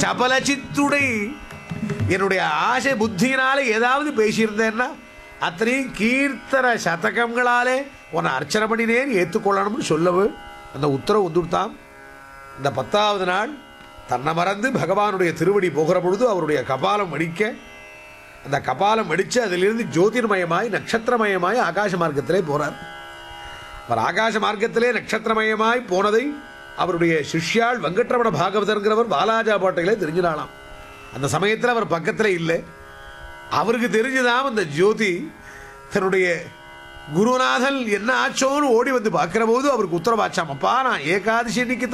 சபல சித்துடை என்னுடைய ஆசை புத்தியினால ஏதாவது பேசியிருந்தேன்னா அத்தனையும் கீர்த்தன சதகங்களாலே உன்னை அர்ச்சனை பண்ணினேன் ஏற்றுக்கொள்ளணும்னு சொல்லவு அந்த உத்தரவு வந்துவிட்டான் இந்த பத்தாவது நாள் தன்னை மறந்து பகவானுடைய திருவடி போகிற பொழுது அவருடைய கபாலம் வடிக்க அந்த கபாலம் வெடிச்சு அதிலிருந்து ஜோதிர்மயமாய் நட்சத்திரமயமாய் ஆகாச மார்க்கத்திலே போறார் அவர் ஆகாச மார்க்கத்திலே நட்சத்திரமயமாய் போனதை அவருடைய சிஷ்யாள் வெங்கட்ரமண பாகவதர்ங்கிறவர் பாலாஜா பாட்டையிலே தெரிஞ்சினாலாம் அந்த சமயத்தில் அவர் பக்கத்தில் இல்லை அவருக்கு தெரிஞ்சுதான் அந்த ஜோதி தன்னுடைய குருநாதன் என்ன ஆச்சோன்னு ஓடி வந்து பார்க்கிற போது அவருக்கு உத்தரவாச்சாம் அப்பா நான் ஏகாதசி அன்னைக்கு